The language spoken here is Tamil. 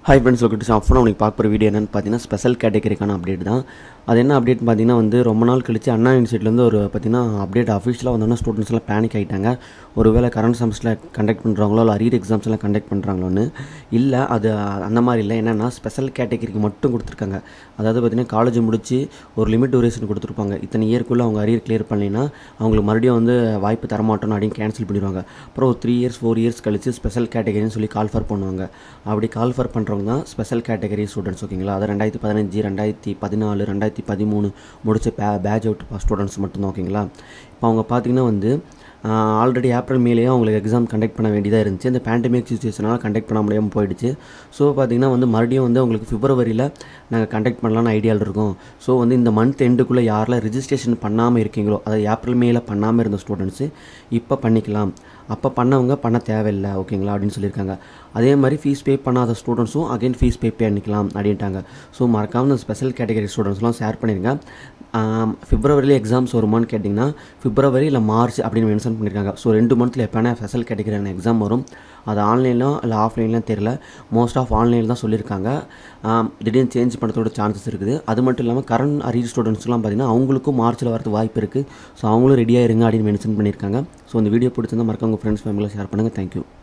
ஹாய் ஃப்ரெண்ட்ஸ் வெல்கம் டு அஃபோன் உனக்கு பார்க்க போகிற வீடியோ என்னென்னு பார்த்தீங்கன்னா ஸ்பெஷல் கேட்டகரிக்கான அப்டேட் தான் அது என்ன அப்டேட் பார்த்தீங்கன்னா வந்து ரொம்ப நாள் கழிச்சு அண்ணா யூனிவர்சிட்டிலேருந்து ஒரு பார்த்தீங்கன்னா அப்டேட் அஃபிஷியலாக வந்தோன்னா ஸ்டூடெண்ட்ஸ் எல்லாம் பேனிக் ஆகிட்டாங்க ஒருவேளை கரண்ட் செமஸ்டரில் கண்டக்ட் பண்ணுறாங்களோ இல்லை அரியர் எக்ஸாம்ஸ் எல்லாம் கண்டக்ட் பண்ணுறாங்களோன்னு இல்லை அது அந்த மாதிரி இல்லை என்னென்னா ஸ்பெஷல் கேட்டகரிக்கு மட்டும் கொடுத்துருக்காங்க அதாவது பார்த்தீங்கன்னா காலேஜ் முடிச்சு ஒரு லிமிட் டூரேஷன் கொடுத்துருப்பாங்க இத்தனை இயர்க்குள்ளே அவங்க அரியர் கிளியர் பண்ணலைன்னா அவங்களுக்கு மறுபடியும் வந்து வாய்ப்பு தரமாட்டோம் அப்படின்னு கேன்சல் பண்ணிடுவாங்க அப்புறம் ஒரு த்ரீ இயர்ஸ் ஃபோர் இயர்ஸ் கழிச்சு ஸ்பெஷல் கேட்டகரின்னு சொல்லி கால் ஃபர் பண்ணுவாங்க அப்படி கால் ஃபர் பண்ணுறவங்க தான் ஸ்பெஷல் கேட்டகரி ஸ்டூடெண்ட்ஸ் ஓகேங்களா அது ரெண்டாயிரத்தி பதினஞ்சு ரெண்டாயிரத்தி பதினாலு ரெண்டாயிரத்தி பதிமூணு முடிச்ச பே பேட்ச் அவுட் ஸ்டூடெண்ட்ஸ் மட்டும்தான் ஓகேங்களா இப்போ அவங்க பார்த்தீங்கன்னா வந்து ஆல்ரெடி ஏப்ரல் மேலேயே அவங்களுக்கு எக்ஸாம் கண்டக்ட் பண்ண வேண்டியதாக இருந்துச்சு இந்த பேண்டமிக் சுச்சுவேஷனால் கண்டக்ட் பண்ண முடியாமல் போயிடுச்சு ஸோ பார்த்தீங்கன்னா வந்து மறுபடியும் வந்து உங்களுக்கு பிப்ரவரியில் நாங்கள் கண்டக்ட் பண்ணலான்னு ஐடியாவில் இருக்கோம் ஸோ வந்து இந்த மந்த் எண்டுக்குள்ளே யாரெல்லாம் ரிஜிஸ்ட்ரேஷன் பண்ணாமல் இருக்கீங்களோ அதாவது ஏப்ரல் மேல பண்ணாமல் இருந்த ஸ்டூடெண்ட்ஸு இப்போ பண்ணிக்கலாம் அப்போ பண்ணவங்க பண்ண தேவையில்லை ஓகேங்களா அப்படின்னு சொல்லியிருக்காங்க அதே மாதிரி ஃபீஸ் பே பண்ணாத ஸ்டூடெண்ட்ஸும் அகைன் ஃபீஸ் பே பண்ணிக்கலாம் அப்படின்ட்டாங்க ஸோ மறக்காமல் இந்த ஸ்பெஷல் கேட்டகரி ஸ்டூடெண்ட்ஸ்லாம் ஷேர் பண்ணிடுங்க பிப்ரவரியில் எக்ஸாம்ஸ் வருமானு கேட்டிங்கன்னா பிப்ரவரி இல்லை மார்ச் அப்படின்னு மென்ஷன் பண்ணியிருக்காங்க ஸோ ரெண்டு மந்த்தில் எப்போனா ஸ்பெஷல் கேட்டகரியான எக்ஸாம் வரும் அது ஆன்லைன்லாம் இல்லை ஆஃப்லைன்லாம் தெரில மோஸ்ட் ஆஃப் ஆன்லைனில் தான் சொல்லியிருக்காங்க திடீர்னு சேஞ்ச் பண்ணுறதோட சான்சஸ் இருக்குது அது மட்டும் இல்லாமல் கரண்ட் அரியர் ஸ்டூடெண்ட்ஸ்லாம் பார்த்திங்கன்னா அவங்களுக்கும் மார்ச்சில் வரது வாய்ப்பு இருக்குது ஸோ அவங்களும் ரெடியாக இருங்க அப்படின்னு மென்ஷன் பண்ணியிருக்காங்க ஸோ இந்த வீடியோ பிடிச்சிருந்தா மறக்காம உங்கள் ஃப்ரெண்ட்ஸ் ஃபேமிலியில் ஷேர் பண்ணுங்கள் தேங்க்யூ